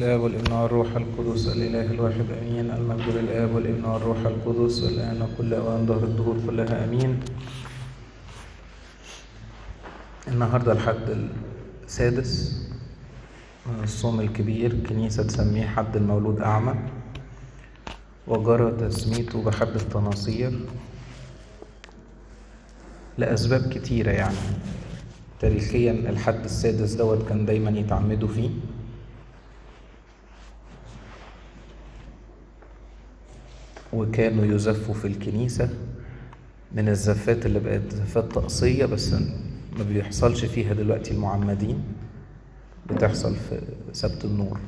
الآب والابن والروح القدس الإله الواحد أمين المجد للآب والابن والروح القدس الآن وكل أوان ظهر الدهور كلها أمين النهاردة الحد السادس من الصوم الكبير كنيسة تسميه حد المولود أعمى وجرى تسميته بحد التناصير لأسباب كتيرة يعني تاريخيا الحد السادس دوت كان دايما يتعمدوا فيه وكانوا يزفوا في الكنيسة من الزفات اللي بقت زفات طقسية بس ما بيحصلش فيها دلوقتي المعمدين بتحصل في سبت النور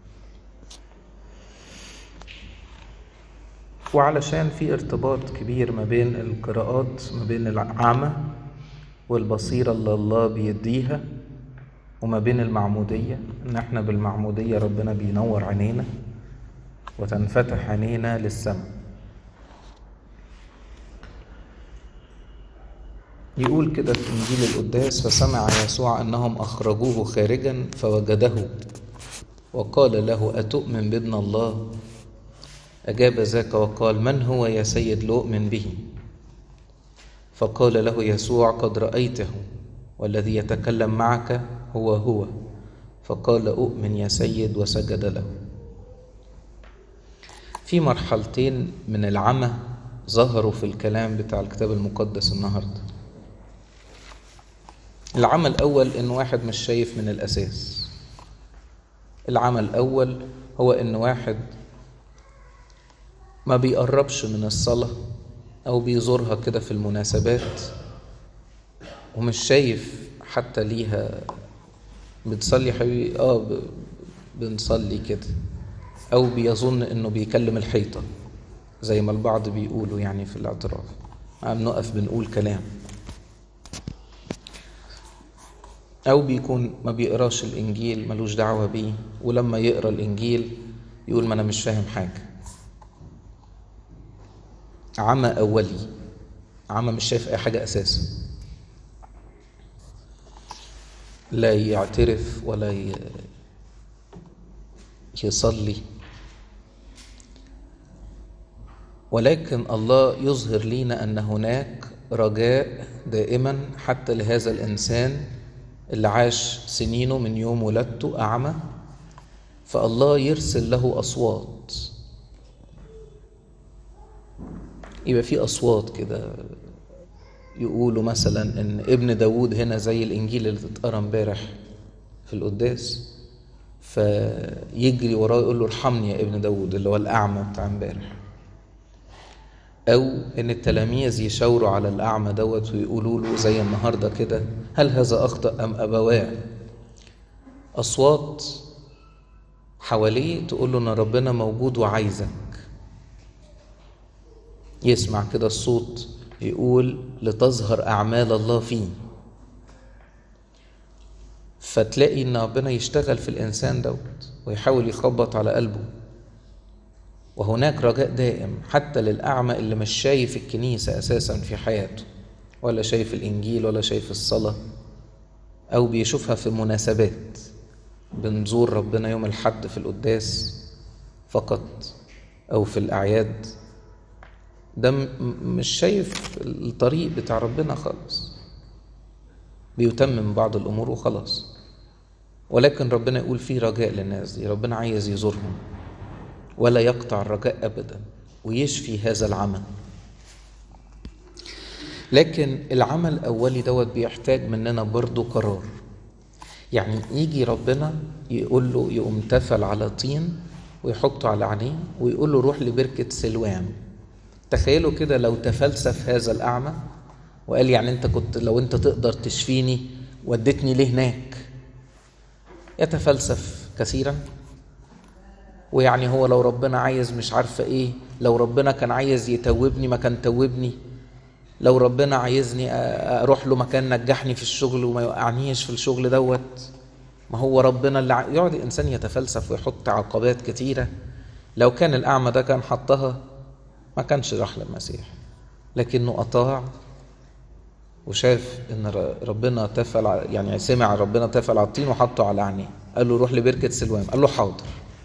وعلشان في ارتباط كبير ما بين القراءات ما بين العامة والبصيرة اللي الله بيديها وما بين المعمودية ان احنا بالمعمودية ربنا بينور عينينا وتنفتح عينينا للسماء يقول كده في انجيل القداس فسمع يسوع انهم اخرجوه خارجا فوجده وقال له اتؤمن بابن الله اجاب ذاك وقال من هو يا سيد لأؤمن به فقال له يسوع قد رأيته والذي يتكلم معك هو هو فقال أؤمن يا سيد وسجد له في مرحلتين من العمى ظهروا في الكلام بتاع الكتاب المقدس النهارده العمى الأول إن واحد مش شايف من الأساس العمى الأول هو إن واحد ما بيقربش من الصلاة أو بيزورها كده في المناسبات ومش شايف حتى ليها بتصلي حبيبي اه ب... بنصلي كده أو بيظن إنه بيكلم الحيطة زي ما البعض بيقولوا يعني في الاعتراف عم نقف بنقول كلام أو بيكون ما بيقراش الإنجيل ملوش دعوة بيه ولما يقرا الإنجيل يقول ما أنا مش فاهم حاجة عمى أولي عمى مش شايف أي حاجة أساسا لا يعترف ولا يصلي ولكن الله يظهر لينا أن هناك رجاء دائما حتى لهذا الإنسان اللي عاش سنينه من يوم ولادته أعمى فالله يرسل له أصوات يبقى في أصوات كده يقولوا مثلا إن ابن داوود هنا زي الإنجيل اللي اتقرا امبارح في القداس فيجري وراه يقول له ارحمني يا ابن داوود اللي هو الأعمى بتاع امبارح أو إن التلاميذ يشاوروا على الأعمى دوت ويقولوا له زي النهاردة كده هل هذا أخطأ أم أبواه أصوات حواليه تقول له إن ربنا موجود وعايزك يسمع كده الصوت يقول لتظهر أعمال الله فيه فتلاقي إن ربنا يشتغل في الإنسان دوت ويحاول يخبط على قلبه وهناك رجاء دائم حتى للأعمى اللي مش شايف الكنيسة أساسا في حياته ولا شايف الإنجيل ولا شايف الصلاة أو بيشوفها في مناسبات بنزور ربنا يوم الحد في القداس فقط أو في الأعياد ده مش شايف الطريق بتاع ربنا خالص بيتمم بعض الأمور وخلاص ولكن ربنا يقول فيه رجاء للناس دي ربنا عايز يزورهم ولا يقطع الرجاء ابدا ويشفي هذا العمل لكن العمل الاولي دوت بيحتاج مننا برضو قرار يعني يجي ربنا يقول له يقوم تفل على طين ويحطه على عينيه ويقول له روح لبركة سلوام تخيلوا كده لو تفلسف هذا الأعمى وقال يعني أنت كنت لو أنت تقدر تشفيني ودتني ليه هناك يتفلسف كثيرا ويعني هو لو ربنا عايز مش عارفة ايه لو ربنا كان عايز يتوبني ما كان توبني لو ربنا عايزني اروح له مكان نجحني في الشغل وما يوقعنيش في الشغل دوت ما هو ربنا اللي يقعد الانسان يتفلسف ويحط عقبات كتيره لو كان الاعمى ده كان حطها ما كانش راح للمسيح لكنه اطاع وشاف ان ربنا تفل يعني سمع ربنا تفل على الطين وحطه على عينيه قال له روح لبركه سلوان قال له حاضر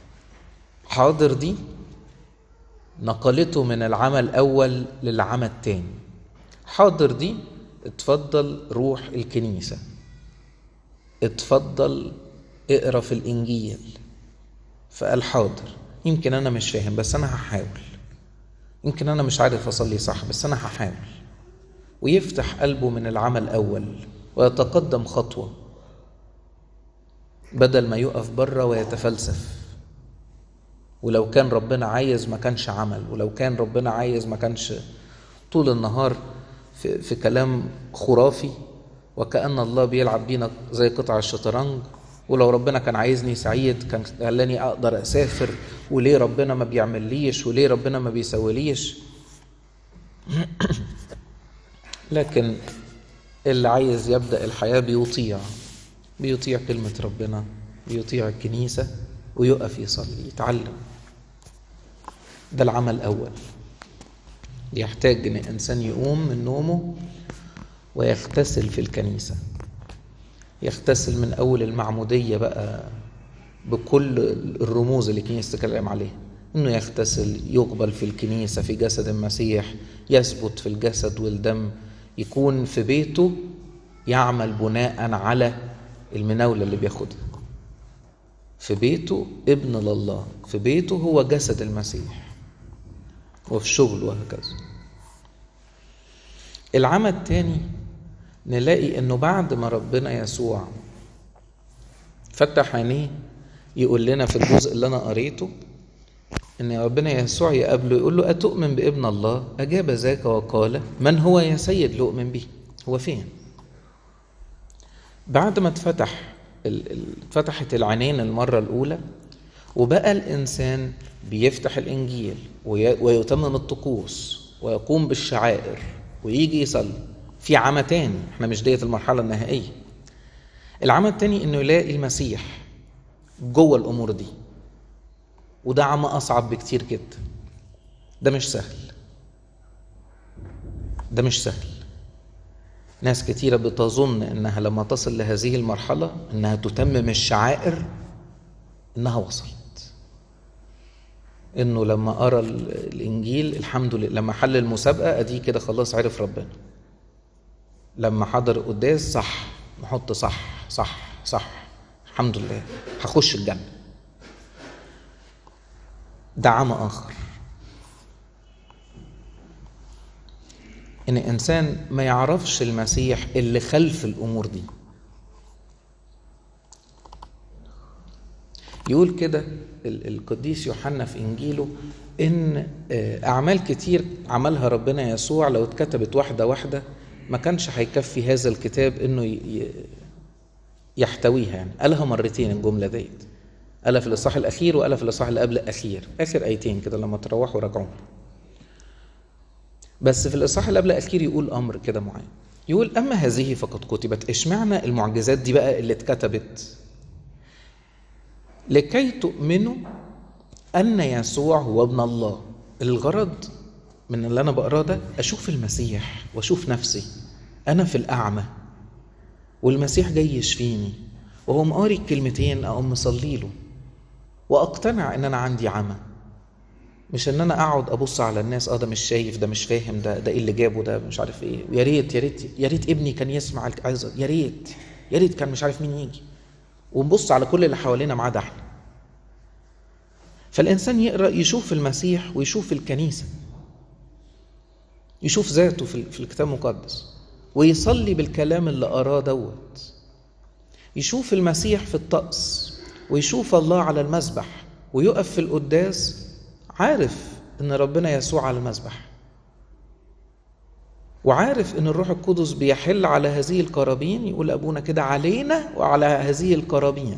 حاضر دي نقلته من العمى الأول للعمى التاني حاضر دي اتفضل روح الكنيسة اتفضل اقرا في الإنجيل فقال حاضر يمكن أنا مش فاهم بس أنا هحاول يمكن أنا مش عارف أصلي صح بس أنا هحاول ويفتح قلبه من العمى الأول ويتقدم خطوة بدل ما يقف بره ويتفلسف ولو كان ربنا عايز ما كانش عمل ولو كان ربنا عايز ما كانش طول النهار في, في كلام خرافي وكأن الله بيلعب بينا زي قطع الشطرنج ولو ربنا كان عايزني سعيد كان خلاني اقدر اسافر وليه ربنا ما بيعمليش وليه ربنا ما بيسويليش لكن اللي عايز يبدا الحياه بيطيع بيطيع كلمه ربنا بيطيع الكنيسه ويقف يصلي يتعلم ده العمل الاول يحتاج ان الانسان يقوم من نومه ويغتسل في الكنيسه يغتسل من اول المعموديه بقى بكل الرموز اللي الكنيسه تتكلم عليها انه يغتسل يقبل في الكنيسه في جسد المسيح يثبت في الجسد والدم يكون في بيته يعمل بناء على المناوله اللي بياخدها في بيته ابن لله في بيته هو جسد المسيح وفي شغله وهكذا العمى الثاني نلاقي انه بعد ما ربنا يسوع فتح عينيه يقول لنا في الجزء اللي انا قريته ان ربنا يسوع يقابله يقول له اتؤمن بابن الله اجاب ذاك وقال من هو يا سيد لأؤمن به هو فين بعد ما اتفتح اتفتحت العينين المره الاولى وبقى الانسان بيفتح الانجيل ويتمم الطقوس ويقوم بالشعائر ويجي يصلي في عمى تاني احنا مش ديت المرحلة النهائية العمى التاني انه يلاقي المسيح جوه الامور دي وده عمى اصعب بكتير جدا ده مش سهل ده مش سهل ناس كتيرة بتظن انها لما تصل لهذه المرحلة انها تتمم الشعائر انها وصلت انه لما قرا الانجيل الحمد لله لما حل المسابقه ادي كده خلاص عرف ربنا لما حضر قداس صح نحط صح صح صح الحمد لله هخش الجنه ده عمى اخر ان انسان ما يعرفش المسيح اللي خلف الامور دي يقول كده القديس يوحنا في انجيله ان اعمال كتير عملها ربنا يسوع لو اتكتبت واحده واحده ما كانش هيكفي هذا الكتاب انه يحتويها يعني قالها مرتين الجمله ديت قالها في الاصحاح الاخير وقالها في الاصحاح اللي قبل الاخير اخر ايتين كده لما تروحوا راجعوهم بس في الاصحاح اللي قبل الاخير يقول امر كده معين يقول اما هذه فقد كتبت اشمعنى المعجزات دي بقى اللي اتكتبت لكي تؤمنوا أن يسوع هو ابن الله الغرض من اللي أنا بقراه ده أشوف المسيح وأشوف نفسي أنا في الأعمى والمسيح جاي يشفيني وهو مقاري الكلمتين أقوم مصلي له وأقتنع إن أنا عندي عمى مش إن أنا أقعد أبص على الناس أه ده مش شايف ده مش فاهم ده ده إيه اللي جابه ده مش عارف إيه ويا ريت يا ريت يا ريت ابني كان يسمع العظة يا ريت يا ريت كان مش عارف مين يجي ونبص على كل اللي حوالينا ما عدا احنا فالإنسان يقرأ يشوف المسيح ويشوف الكنيسة يشوف ذاته في الكتاب المقدس ويصلي بالكلام اللي قراه دوت يشوف المسيح في الطقس ويشوف الله على المسبح ويقف في القداس عارف ان ربنا يسوع على المسبح وعارف ان الروح القدس بيحل على هذه القرابين يقول ابونا كده علينا وعلى هذه القرابين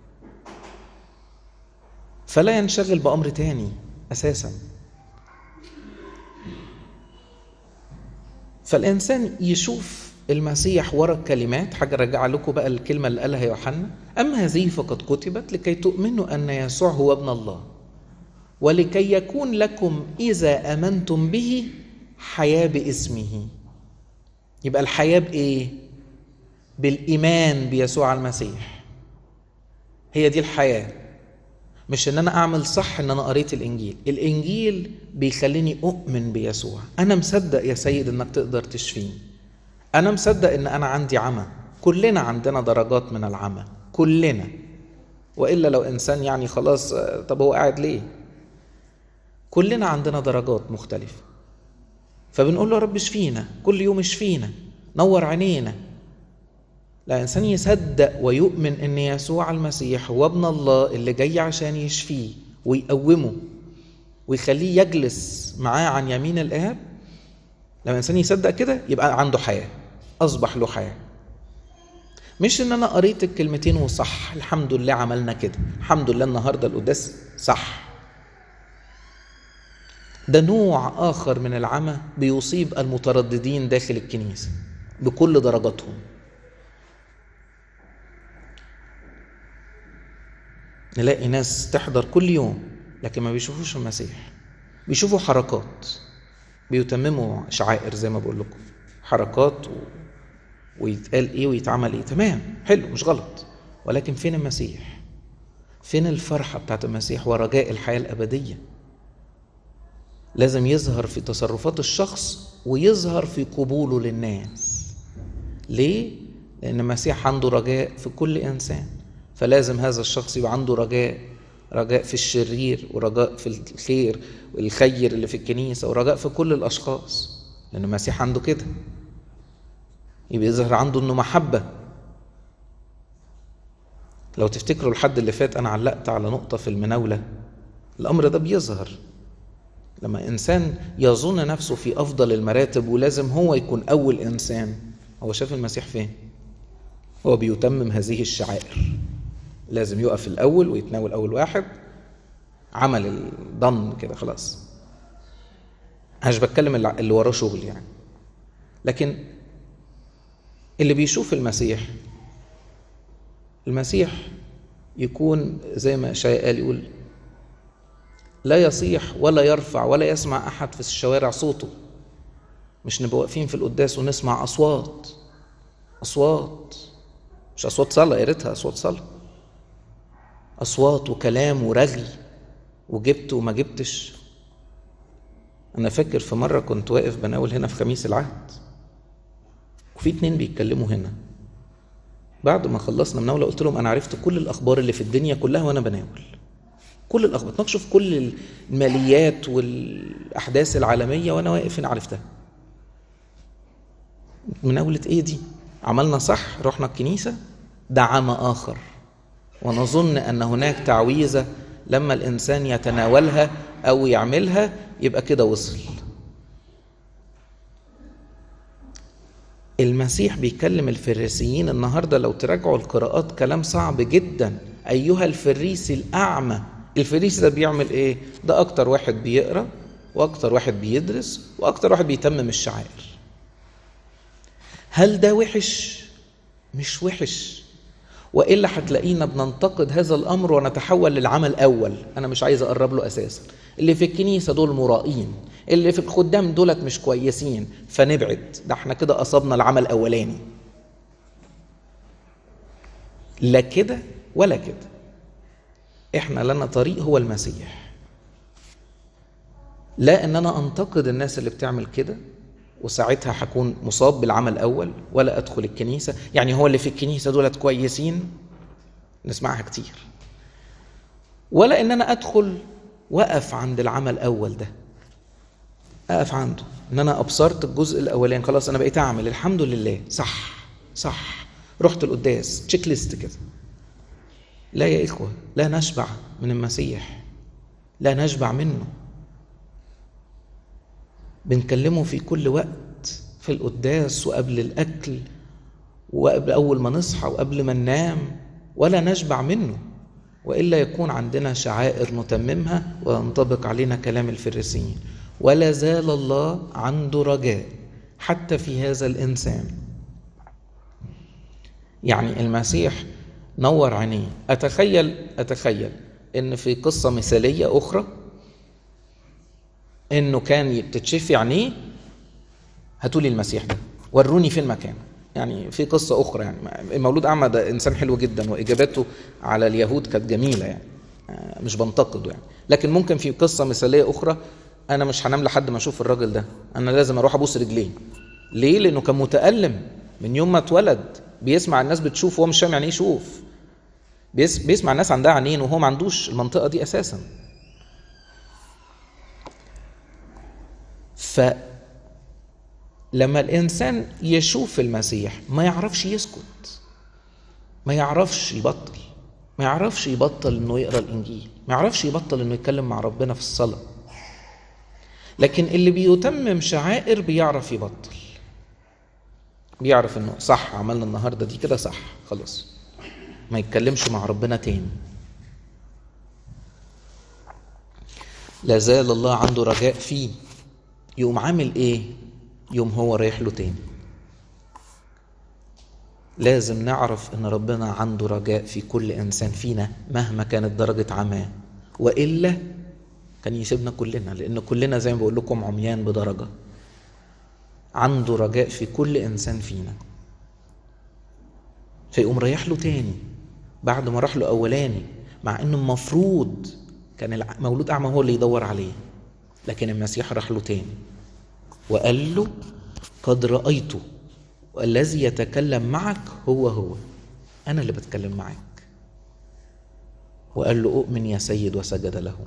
فلا ينشغل بامر تاني اساسا فالانسان يشوف المسيح ورا الكلمات حاجه رجع لكم بقى الكلمه اللي قالها يوحنا اما هذه فقد كتبت لكي تؤمنوا ان يسوع هو ابن الله ولكي يكون لكم اذا امنتم به حياه باسمه يبقى الحياه بايه بالايمان بيسوع المسيح هي دي الحياه مش ان انا اعمل صح ان انا قريت الانجيل الانجيل بيخليني اؤمن بيسوع انا مصدق يا سيد انك تقدر تشفيني انا مصدق ان انا عندي عمى كلنا عندنا درجات من العمى كلنا والا لو انسان يعني خلاص طب هو قاعد ليه كلنا عندنا درجات مختلفه فبنقول له يا رب اشفينا كل يوم اشفينا نور عينينا لا إنسان يصدق ويؤمن إن يسوع المسيح هو ابن الله اللي جاي عشان يشفيه ويقومه ويخليه يجلس معاه عن يمين الآب لما إنسان يصدق كده يبقى عنده حياة أصبح له حياة مش إن أنا قريت الكلمتين وصح الحمد لله عملنا كده الحمد لله النهاردة القداس صح ده نوع آخر من العمى بيصيب المترددين داخل الكنيسة بكل درجاتهم نلاقي ناس تحضر كل يوم لكن ما بيشوفوش المسيح بيشوفوا حركات بيتمموا شعائر زي ما بقول لكم حركات و... ويتقال ايه ويتعمل ايه تمام حلو مش غلط ولكن فين المسيح فين الفرحة بتاعت المسيح ورجاء الحياة الأبدية لازم يظهر في تصرفات الشخص ويظهر في قبوله للناس ليه؟ لأن المسيح عنده رجاء في كل إنسان فلازم هذا الشخص يبقى عنده رجاء رجاء في الشرير ورجاء في الخير والخير اللي في الكنيسة ورجاء في كل الأشخاص لأن المسيح عنده كده يبقى يظهر عنده إنه محبة لو تفتكروا الحد اللي فات أنا علقت على نقطة في المناولة الأمر ده بيظهر لما إنسان يظن نفسه في أفضل المراتب ولازم هو يكون أول إنسان هو شاف المسيح فين؟ هو بيتمم هذه الشعائر لازم يقف الأول ويتناول أول واحد عمل الضن كده خلاص أنا مش بتكلم اللي وراه شغل يعني لكن اللي بيشوف المسيح المسيح يكون زي ما شيء قال يقول لا يصيح ولا يرفع ولا يسمع أحد في الشوارع صوته مش نبقى واقفين في القداس ونسمع أصوات أصوات مش أصوات صلاة يا ريتها أصوات صلاة أصوات وكلام ورغي وجبت وما جبتش أنا فاكر في مرة كنت واقف بناول هنا في خميس العهد وفي اتنين بيتكلموا هنا بعد ما خلصنا مناولة قلت لهم أنا عرفت كل الأخبار اللي في الدنيا كلها وأنا بناول كل الأخبار تناقشوا في كل الماليات والأحداث العالمية وأنا واقف هنا عرفتها مناولة إيه دي؟ عملنا صح رحنا الكنيسة ده عمى آخر ونظن أن هناك تعويذة لما الإنسان يتناولها أو يعملها يبقى كده وصل المسيح بيكلم الفريسيين النهاردة لو تراجعوا القراءات كلام صعب جدا أيها الفريسي الأعمى الفريسي ده بيعمل إيه؟ ده أكتر واحد بيقرأ وأكتر واحد بيدرس وأكتر واحد بيتمم الشعائر هل ده وحش؟ مش وحش والا هتلاقينا بننتقد هذا الامر ونتحول للعمل الاول انا مش عايز اقرب له اساسا اللي في الكنيسه دول مرائين اللي في الخدام دولت مش كويسين فنبعد ده احنا كده اصبنا العمل الاولاني لا كده ولا كده احنا لنا طريق هو المسيح لا ان انا انتقد الناس اللي بتعمل كده وساعتها هكون مصاب بالعمل الاول ولا ادخل الكنيسه يعني هو اللي في الكنيسه دولت كويسين نسمعها كتير ولا ان انا ادخل واقف عند العمل الاول ده اقف عنده ان انا ابصرت الجزء الاولاني خلاص انا بقيت اعمل الحمد لله صح صح رحت القداس تشيك ليست كده لا يا اخوه لا نشبع من المسيح لا نشبع منه بنكلمه في كل وقت في القداس وقبل الأكل وقبل أول ما نصحى وقبل ما ننام ولا نشبع منه وإلا يكون عندنا شعائر نتممها وينطبق علينا كلام الفريسيين ولا زال الله عنده رجاء حتى في هذا الإنسان يعني المسيح نور عينيه أتخيل أتخيل إن في قصة مثالية أخرى انه كان تتشفي عينيه هاتوا لي المسيح ده وروني فين مكانه يعني في قصة أخرى يعني المولود أعمى ده إنسان حلو جدا وإجاباته على اليهود كانت جميلة يعني آه، مش بنتقده يعني لكن ممكن في قصه مثاليه اخرى انا مش هنام لحد ما اشوف الراجل ده انا لازم اروح ابوس رجليه ليه لانه كان متالم من يوم ما اتولد بيسمع الناس بتشوف وهو مش فاهم يعني ايه يشوف بيس بيسمع الناس عندها عينين وهو ما عندوش المنطقه دي اساسا فلما الانسان يشوف المسيح ما يعرفش يسكت ما يعرفش يبطل ما يعرفش يبطل انه يقرا الانجيل ما يعرفش يبطل انه يتكلم مع ربنا في الصلاه لكن اللي بيتمم شعائر بيعرف يبطل بيعرف انه صح عملنا النهارده دي كده صح خلاص ما يتكلمش مع ربنا تاني لا زال الله عنده رجاء فيه يقوم عامل ايه يوم هو رايح له تاني لازم نعرف ان ربنا عنده رجاء في كل انسان فينا مهما كانت درجة عماه والا كان يسيبنا كلنا لان كلنا زي ما بقول لكم عميان بدرجة عنده رجاء في كل انسان فينا فيقوم رايح له تاني بعد ما راح له اولاني مع انه المفروض كان مولود اعمى هو اللي يدور عليه لكن المسيح راح له تاني وقال له قد رأيته والذي يتكلم معك هو هو أنا اللي بتكلم معك وقال له أؤمن يا سيد وسجد له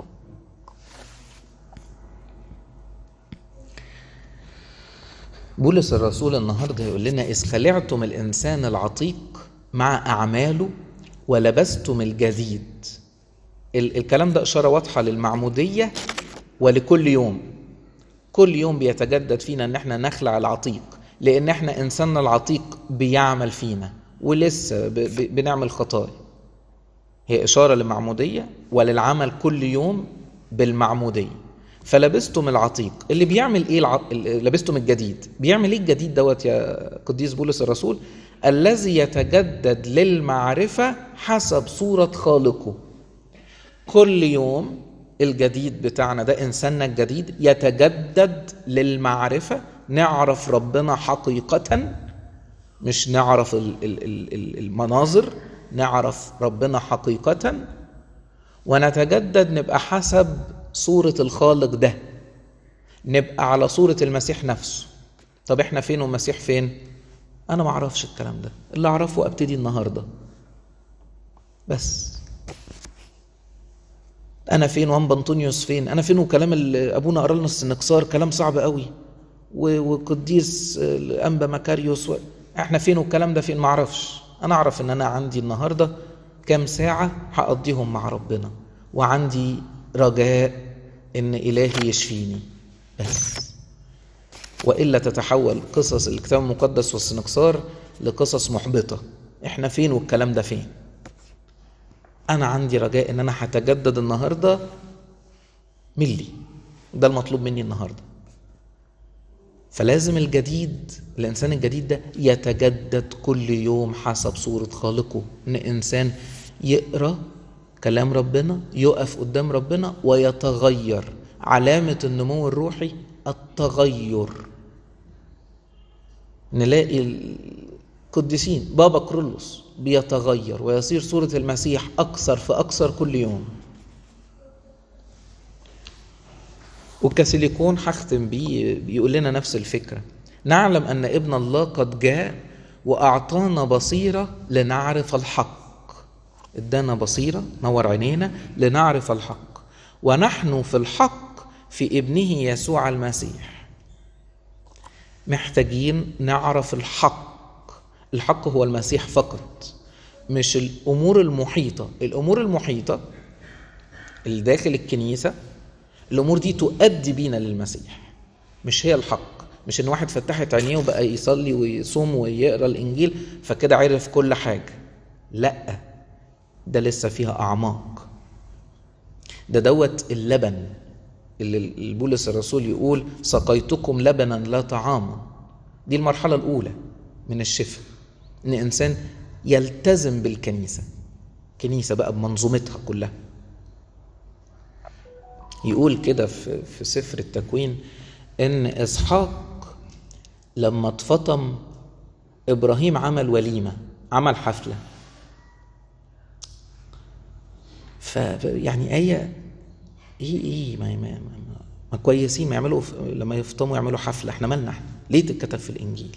بولس الرسول النهارده يقول لنا إذ خلعتم الإنسان العتيق مع أعماله ولبستم الجديد الكلام ده إشارة واضحة للمعمودية ولكل يوم كل يوم بيتجدد فينا ان احنا نخلع العتيق لان احنا انساننا العتيق بيعمل فينا ولسه بنعمل خطايا هي اشاره للمعموديه وللعمل كل يوم بالمعموديه فلبستم العتيق اللي بيعمل ايه الع... لبستم الجديد بيعمل ايه الجديد دوت يا قديس بولس الرسول الذي يتجدد للمعرفه حسب صوره خالقه كل يوم الجديد بتاعنا ده انساننا الجديد يتجدد للمعرفه نعرف ربنا حقيقه مش نعرف المناظر نعرف ربنا حقيقه ونتجدد نبقى حسب صوره الخالق ده نبقى على صوره المسيح نفسه طب احنا فين والمسيح فين انا ما اعرفش الكلام ده اللي اعرفه ابتدي النهارده بس انا فين وان بنطونيوس فين انا فين وكلام اللي ابونا قرا لنا السنكسار كلام صعب قوي وقديس الانبا مكاريوس و... احنا فين والكلام ده فين ما اعرفش انا اعرف ان انا عندي النهارده كام ساعه هقضيهم مع ربنا وعندي رجاء ان الهي يشفيني بس والا تتحول قصص الكتاب المقدس والسنكسار لقصص محبطه احنا فين والكلام ده فين انا عندي رجاء ان انا هتجدد النهارده ملي ده المطلوب مني النهارده فلازم الجديد الانسان الجديد ده يتجدد كل يوم حسب صوره خالقه ان انسان يقرا كلام ربنا يقف قدام ربنا ويتغير علامه النمو الروحي التغير نلاقي القديسين بابا كرولوس بيتغير ويصير صورة المسيح أكثر فأكثر كل يوم وكاسيليكون هختم بيه بيقول لنا نفس الفكرة نعلم أن ابن الله قد جاء وأعطانا بصيرة لنعرف الحق ادانا بصيرة نور عينينا لنعرف الحق ونحن في الحق في ابنه يسوع المسيح محتاجين نعرف الحق الحق هو المسيح فقط مش الامور المحيطه الامور المحيطه اللي داخل الكنيسه الامور دي تؤدي بينا للمسيح مش هي الحق مش ان واحد فتحت عينيه وبقى يصلي ويصوم ويقرا الانجيل فكده عرف كل حاجه لا ده لسه فيها اعماق ده دوت اللبن اللي بولس الرسول يقول سقيتكم لبنا لا طعاما دي المرحله الاولى من الشفاء ان انسان يلتزم بالكنيسه كنيسه بقى بمنظومتها كلها يقول كده في في سفر التكوين ان اسحاق لما اتفطم ابراهيم عمل وليمه عمل حفله ف يعني آية إيه إيه ما, ما, ما, ما كويسين ما يعملوا لما يفطموا يعملوا حفلة إحنا مالنا إحنا ليه تتكتب في الإنجيل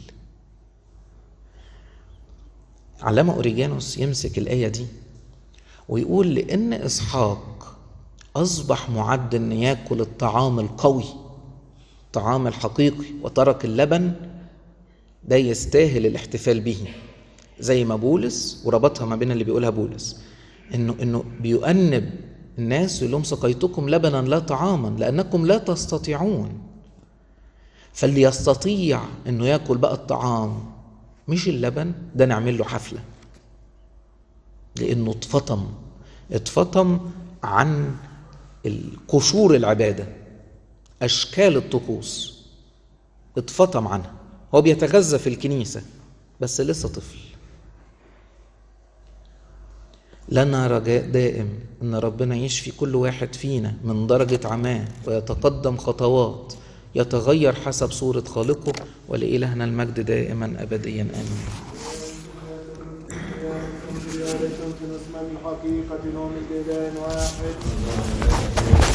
علامة أوريجانوس يمسك الآية دي ويقول لأن إسحاق أصبح معد أن يأكل الطعام القوي الطعام الحقيقي وترك اللبن ده يستاهل الاحتفال به زي ما بولس وربطها ما بين اللي بيقولها بولس انه انه بيؤنب الناس يقول لهم سقيتكم لبنا لا طعاما لانكم لا تستطيعون فاللي يستطيع انه ياكل بقى الطعام مش اللبن ده نعمل له حفله لانه اتفطم اتفطم عن قشور العباده اشكال الطقوس اتفطم عنها هو بيتغذى في الكنيسه بس لسه طفل لنا رجاء دائم ان ربنا يشفي كل واحد فينا من درجه عماه ويتقدم خطوات يتغير حسب صوره خالقه ولالهنا المجد دائما ابديا امين الحقيقة نؤمن بإله واحد